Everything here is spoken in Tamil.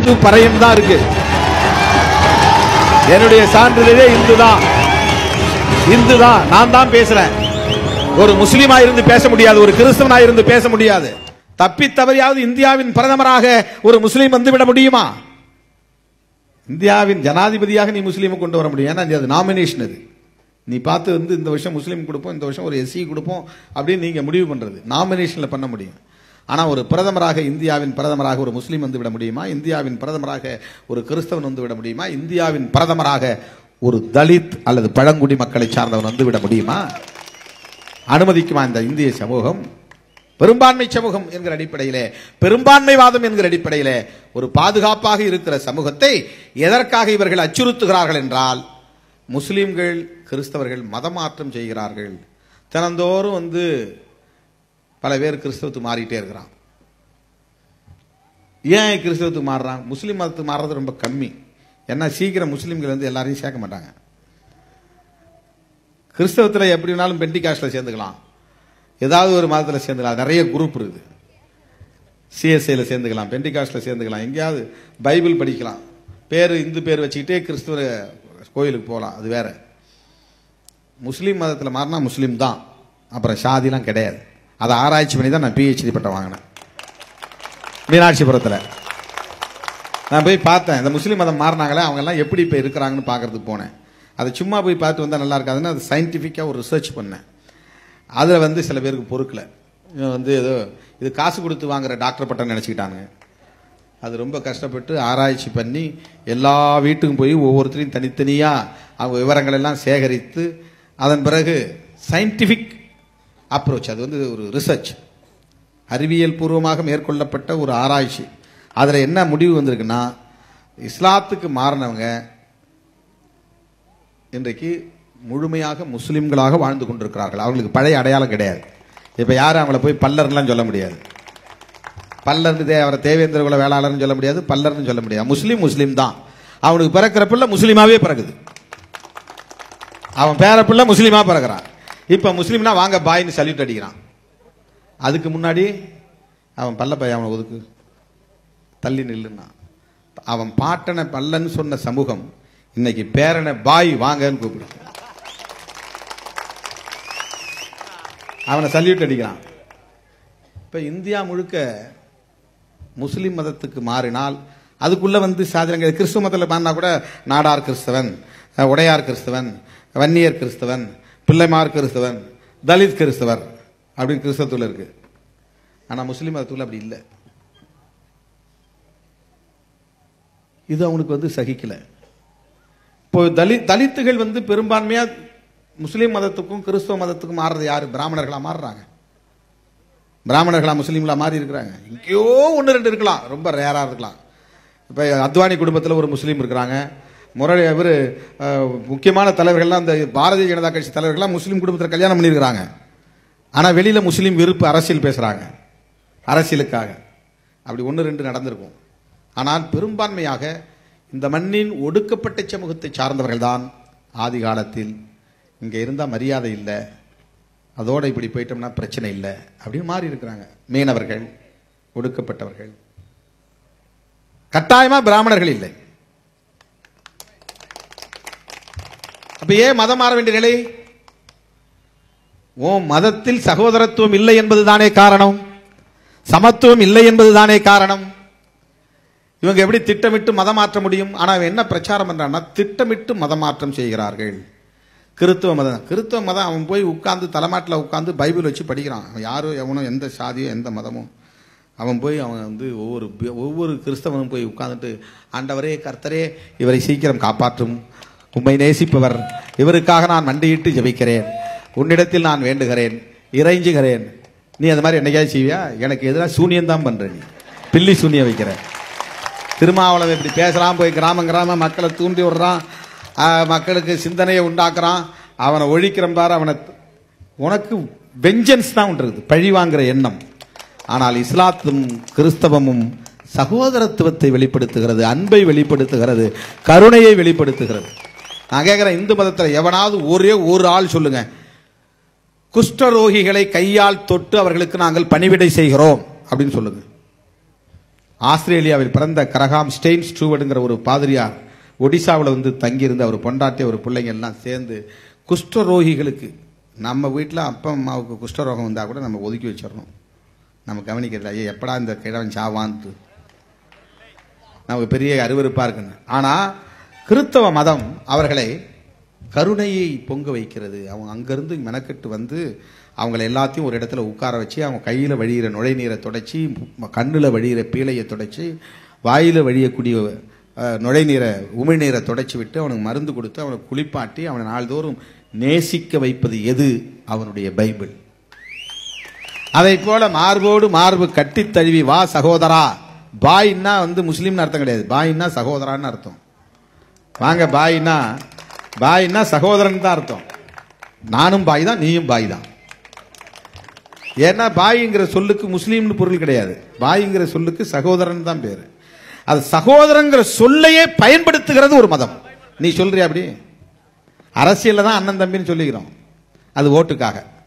இந்து பறையும் தான் இருக்கு என்னுடைய சான்றிதழே இந்து தான் இந்து தான் நான் தான் பேசுறேன் ஒரு முஸ்லீமா இருந்து பேச முடியாது ஒரு கிறிஸ்தவனா இருந்து பேச முடியாது தப்பி தவறியாவது இந்தியாவின் பிரதமராக ஒரு முஸ்லீம் வந்து விட முடியுமா இந்தியாவின் ஜனாதிபதியாக நீ முஸ்லீமை கொண்டு வர முடியும் ஏன்னா அது நாமினேஷன் அது நீ பார்த்து வந்து இந்த வருஷம் முஸ்லீம் கொடுப்போம் இந்த வருஷம் ஒரு எஸ்சி கொடுப்போம் அப்படின்னு நீங்க முடிவு பண்றது நாமினேஷன்ல பண்ண முடியும் ஆனா ஒரு பிரதமராக இந்தியாவின் பிரதமராக ஒரு முஸ்லீம் வந்து விட முடியுமா இந்தியாவின் பிரதமராக ஒரு கிறிஸ்தவன் வந்து விட முடியுமா இந்தியாவின் பிரதமராக ஒரு தலித் அல்லது பழங்குடி மக்களை சார்ந்தவன் வந்து விட முடியுமா அனுமதிக்குமா இந்த இந்திய சமூகம் பெரும்பான்மை சமூகம் என்கிற அடிப்படையிலே பெரும்பான்மைவாதம் என்கிற அடிப்படையிலே ஒரு பாதுகாப்பாக இருக்கிற சமூகத்தை எதற்காக இவர்கள் அச்சுறுத்துகிறார்கள் என்றால் முஸ்லிம்கள் கிறிஸ்தவர்கள் மதமாற்றம் செய்கிறார்கள் தினந்தோறும் வந்து பல பேர் கிறிஸ்தவத்துக்கு மாறிட்டே இருக்கிறான் ஏன் கிறிஸ்தவத்துக்கு மாறுறான் முஸ்லீம் மதத்துக்கு மாறுறது ரொம்ப கம்மி ஏன்னா சீக்கிரம் முஸ்லீம்கள் வந்து எல்லாரையும் சேர்க்க மாட்டாங்க கிறிஸ்தவத்தில் எப்படி வேணாலும் பென்டி காஸ்டில் சேர்ந்துக்கலாம் ஏதாவது ஒரு மதத்தில் சேர்ந்துக்கலாம் நிறைய குரூப் இருக்குது சிஎஸ்ஐயில் சேர்ந்துக்கலாம் பென்டி காஸ்டில் சேர்ந்துக்கலாம் எங்கேயாவது பைபிள் படிக்கலாம் பேர் இந்து பேர் வச்சுக்கிட்டே கிறிஸ்துவ கோயிலுக்கு போகலாம் அது வேற முஸ்லீம் மதத்தில் மாறினா முஸ்லீம் தான் அப்புறம் சாதிலாம் கிடையாது அதை ஆராய்ச்சி பண்ணி தான் நான் பிஹெச்டி பட்டம் வாங்கினேன் மீனாட்சிபுரத்தில் நான் போய் பார்த்தேன் இந்த முஸ்லீம் மதம் மாறினாங்களே அவங்கெல்லாம் எப்படி இப்போ இருக்கிறாங்கன்னு பார்க்கறதுக்கு போனேன் அதை சும்மா போய் பார்த்து வந்தால் நல்லா இருக்காதுன்னு அது சயின்டிஃபிக்காக ஒரு ரிசர்ச் பண்ணேன் அதில் வந்து சில பேருக்கு பொறுக்கல இவன் வந்து ஏதோ இது காசு கொடுத்து வாங்குற டாக்டர் பட்டம் நினச்சிக்கிட்டாங்க அது ரொம்ப கஷ்டப்பட்டு ஆராய்ச்சி பண்ணி எல்லா வீட்டுக்கும் போய் ஒவ்வொருத்தரையும் தனித்தனியாக அவங்க விவரங்கள் எல்லாம் சேகரித்து அதன் பிறகு சயின்டிஃபிக் அப்ரோச் அது வந்து ஒரு ரிசர்ச் அறிவியல் பூர்வமாக மேற்கொள்ளப்பட்ட ஒரு ஆராய்ச்சி அதில் என்ன முடிவு வந்திருக்குன்னா இஸ்லாத்துக்கு மாறினவங்க இன்றைக்கு முழுமையாக முஸ்லிம்களாக வாழ்ந்து கொண்டிருக்கிறார்கள் அவங்களுக்கு பழைய அடையாளம் கிடையாது இப்போ யாரும் அவங்கள போய் பல்லர்லாம் சொல்ல முடியாது பல்லர்னு தே அவரை தேவேந்திர குல வேளாளர்னு சொல்ல முடியாது பல்லர்னு சொல்ல முடியாது முஸ்லீம் முஸ்லீம் தான் அவனுக்கு பிறக்கிற பிள்ளை முஸ்லீமாவே பிறகுது அவன் பேர பிள்ளை முஸ்லீமா பிறகுறான் இப்போ முஸ்லீம்னா வாங்க பாய்னு சல்யூட் அடிக்கிறான் அதுக்கு முன்னாடி அவன் பல்ல பையன் அவனை ஒதுக்கு தள்ளி நில்லுன்னா அவன் பாட்டனை பல்லன்னு சொன்ன சமூகம் இன்னைக்கு பேரனை பாய் வாங்கன்னு கூப்பிடு அவனை சல்யூட் அடிக்கிறான் இப்ப இந்தியா முழுக்க முஸ்லிம் மதத்துக்கு மாறினால் அதுக்குள்ள வந்து சாதனங்கள் கிறிஸ்துவ மதத்தில் மாறினா கூட நாடார் கிறிஸ்தவன் அஹ், உடையார் கிறிஸ்தவன் வன்னியர் கிறிஸ்தவன் பிள்ளைமார் கிறிஸ்தவன் தலித் கிறிஸ்தவர் அப்படின்னு கிறிஸ்தவத்துல இருக்கு ஆனா முஸ்லிம் மதத்துக்குள்ள அப்படி இல்லை இது அவனுக்கு வந்து சகிக்கல இப்போ தலி தலித்துகள் வந்து பெரும்பான்மையா முஸ்லீம் மதத்துக்கும் கிறிஸ்துவ மதத்துக்கும் மாறுறது யாரு பிராமணர்களா மாறுறாங்க பிராமணர்களா முஸ்லீம்களா மாறி இருக்கிறாங்க எங்கேயோ ஒன்று ரெண்டு இருக்கலாம் ரொம்ப ரேரா இருக்கலாம் இப்போ அத்வானி குடும்பத்தில் ஒரு முஸ்லீம் இருக்கிறாங்க முரளி இவர் முக்கியமான தலைவர்கள்லாம் இந்த பாரதிய ஜனதா கட்சி தலைவர்கள்லாம் முஸ்லீம் குடும்பத்தில் கல்யாணம் பண்ணியிருக்கிறாங்க ஆனால் வெளியில் முஸ்லீம் விருப்பு அரசியல் பேசுகிறாங்க அரசியலுக்காக அப்படி ஒன்று ரெண்டு நடந்திருக்கும் ஆனால் பெரும்பான்மையாக இந்த மண்ணின் ஒடுக்கப்பட்ட சமூகத்தை சார்ந்தவர்கள் தான் ஆதி காலத்தில் இங்கே இருந்தால் மரியாதை இல்லை அதோட இப்படி போயிட்டோம்னா பிரச்சனை இல்லை அப்படின்னு மாறி இருக்கிறாங்க மீனவர்கள் ஒடுக்கப்பட்டவர்கள் கட்டாயமா பிராமணர்கள் இல்லை அப்ப ஏன் மதம் மாற வேண்டிய நிலை ஓ மதத்தில் சகோதரத்துவம் இல்லை என்பதுதானே காரணம் சமத்துவம் இல்லை என்பதுதானே காரணம் இவங்க எப்படி திட்டமிட்டு மதம் மாற்ற முடியும் ஆனா இவன் என்ன பிரச்சாரம் பண்றான்னா திட்டமிட்டு மதம் மாற்றம் செய்கிறார்கள் கிறித்துவ மதம் கிறித்துவ மதம் அவன் போய் உட்கார்ந்து தலைமாட்டில் உட்கார்ந்து பைபிள் வச்சு படிக்கிறான் அவன் யாரும் எவனும் எந்த சாதியோ எந்த மதமும் அவன் போய் அவன் வந்து ஒவ்வொரு பி- ஒவ்வொரு கிறிஸ்தவனும் போய் உட்கார்ந்துட்டு ஆண்டவரே கர்த்தரே இவரை சீக்கிரம் காப்பாற்றும் உம்மை நேசிப்பவர் இவருக்காக நான் மண்டியிட்டு ஜெபிக்கிறேன் உன்னிடத்தில் நான் வேண்டுகிறேன் இறைஞ்சுகிறேன் நீ அந்த மாதிரி என்னைக்காவது செய்வியா எனக்கு எதிராக சூனியம் தான் பண்ற நீ பில்லி சூனியம் வைக்கிற திருமாவளவன் இப்படி பேசுறான் போய் கிராமம் கிராமம் மக்களை தூண்டி விடுறான் ஆ, மக்களுக்கு சிந்தனையை உண்டாக்குறான் அவனை ஒழிக்கிறன் பாரு அவனை உனக்கு வெஞ்சன்ஸ் தான் ஒன்று இருக்குது பழி வாங்குற எண்ணம் ஆனால் இஸ்லாத்தும் கிறிஸ்தவமும் சகோதரத்துவத்தை வெளிப்படுத்துகிறது அன்பை வெளிப்படுத்துகிறது கருணையை வெளிப்படுத்துகிறது நான் கேட்கிறேன் இந்து மதத்தில் எவனாவது ஒரே ஒரு ஆள் சொல்லுங்க குஷ்டரோகிகளை கையால் தொட்டு அவர்களுக்கு நாங்கள் பணிவிடை செய்கிறோம் அப்படின்னு சொல்லுங்க ஆஸ்திரேலியாவில் பிறந்த கரகாம் ஸ்டெயின் ஸ்டூவர்டுங்கிற ஒரு பாதிரியார் ஒடிசாவில் வந்து தங்கியிருந்த அவர் பொண்டாட்டி ஒரு பிள்ளைங்க எல்லாம் சேர்ந்து குஷ்டரோகிகளுக்கு நம்ம வீட்டில் அப்பா அம்மாவுக்கு குஷ்டரோகம் வந்தால் கூட நம்ம ஒதுக்கி வச்சிடணும் நம்ம கவனிக்கிறது ஐயா எப்படா இந்த கிழவன் சாவான்ட்டு நமக்கு பெரிய அருவருப்பா இருக்குன்னு ஆனா கிறித்தவ மதம் அவர்களை கருணையை பொங்க வைக்கிறது அவங்க அங்கிருந்து மெனக்கெட்டு வந்து அவங்கள எல்லாத்தையும் ஒரு இடத்துல உட்கார வச்சு அவங்க கையில வழியிற நுழைநீரை தொடச்சி கண்ணுல வழியிற பீலையை தொடச்சி வாயில வழியக்கூடிய அஹ், நுழைநீரை உமிழ்நீரை தொடச்சி விட்டு அவனுக்கு மருந்து கொடுத்து அவனை குளிப்பாட்டி அவனை நாள்தோறும் நேசிக்க வைப்பது எது அவனுடைய பைபிள் அதை போல மார்போடு மார்பு கட்டி தழுவி வா சகோதரா பாய்னா வந்து முஸ்லீம்னு அர்த்தம் கிடையாது பாய்னா சகோதரான்னு அர்த்தம் வாங்க பாய்னா பாய்னா சகோதரன் தான் அர்த்தம் நானும் பாய் தான் நீயும் பாய் தான் ஏன்னா பாய்ங்கிற சொல்லுக்கு முஸ்லீம்னு பொருள் கிடையாது பாய்ங்கிற சொல்லுக்கு சகோதரன் தான் பேரு அது சகோதரங்கிற சொல்லையே பயன்படுத்துகிறது ஒரு மதம் நீ சொல்றியா அப்படி அரசியல்ல தான் அண்ணன் தம்பின்னு சொல்லிக்கிறோம் அது ஓட்டுக்காக